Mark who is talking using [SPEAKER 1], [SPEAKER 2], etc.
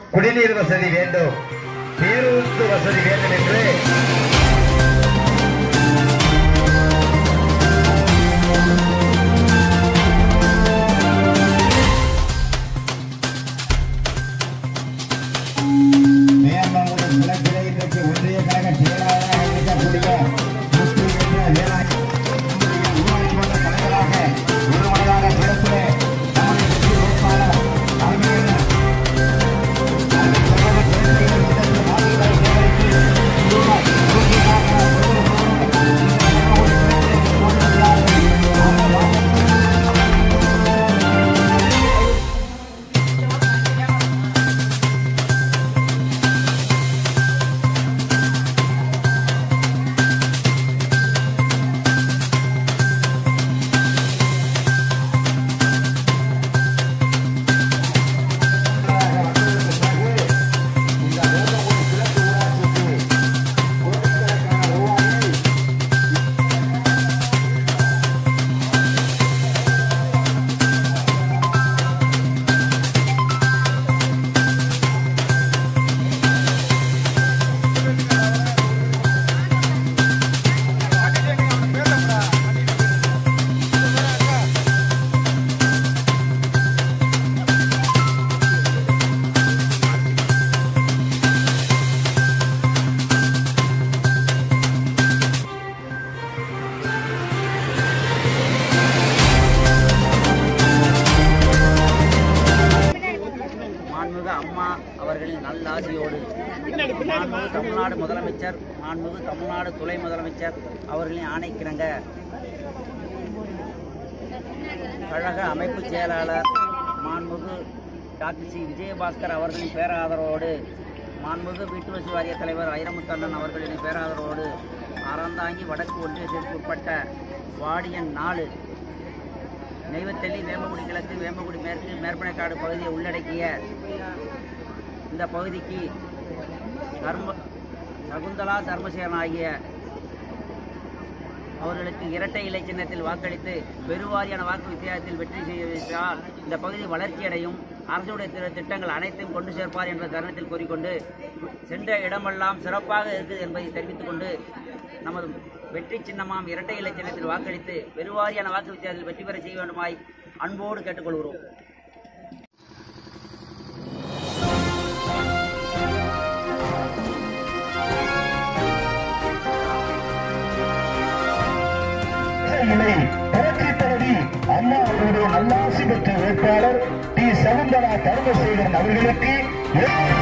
[SPEAKER 1] குடிநீர் வசதி வேண்டும் பேருந்து வசதி வேண்டும் என்று
[SPEAKER 2] மேம்படுத்தும் கிழக்கிலே இன்றைக்கு ஒன்றிய கழக செயலாளராக இருக்கக்கூடிய முத்துவேந்திர வேலாயுத ஊராட்சி மன்ற தலைவராக ஒருமனதாக கிழக்கிலே நம்முடைய வெற்றி வேட்பாளர் அருமையான
[SPEAKER 3] மாண்புமிகு அம்மா அவர்களின் நல்லாசியோடு மாண்புமிகு தமிழ்நாடு முதலமைச்சர் மாண்புமிகு தமிழ்நாடு துணை முதலமைச்சர் அவர்களின் ஆணைக்கிணங்க கழக அமைப்பு செயலாளர் மாண்புமிகு டாக்டர் சி விஜயபாஸ்கர் அவர்களின் பேராதரவோடு மாண்புமிகு வீட்டு வசதி வாரிய தலைவர் ஐரமுத்தண்ணன் அவர்களின் பேராதரவோடு அறந்தாங்கி வடக்கு ஒன்றியத்திற்கு உட்பட்ட வாடியன் நாலு நெய்வத்தள்ளி வேம்பகுடி கிழக்கு வேம்பகுடி மேற்கு மேற்பனைக்காடு பகுதியை உள்ளடக்கிய இந்த பகுதிக்கு தர்ம சகுந்தலா தர்மசேகரன் ஆகிய அவர்களுக்கு இரட்டை இலை சின்னத்தில் வாக்களித்து பெருவாரியான வாக்கு வித்தியாசத்தில் வெற்றி செய்தால் இந்த பகுதி வளர்ச்சியடையும் அரசுடைய திட்ட- திட்டங்கள் அனைத்தையும் கொண்டு சேர்ப்பார் என்ற தருணத்தில் கூறிக்கொண்டு சென்ற இடமெல்லாம் சிறப்பாக இருக்குது என்பதை தெரிவித்துக் கொண்டு நமது வெற்றி சின்னமாம் இரட்டை இலை சின்னத்தில் வாக்களித்து பெருவாரியான வாக்கு வித்தியாசத்தில் வெற்றி பெற செய்ய வேண்டுமாய் அன்போடு கேட்டுக்கொள்கிறோம்
[SPEAKER 2] இலை புரட்சி தலைவி அம்மா அவருடைய நல்லாசி பெற்ற வேட்பாளர் டி சகுந்தலா தர்மசேகரன் அவர்களுக்கு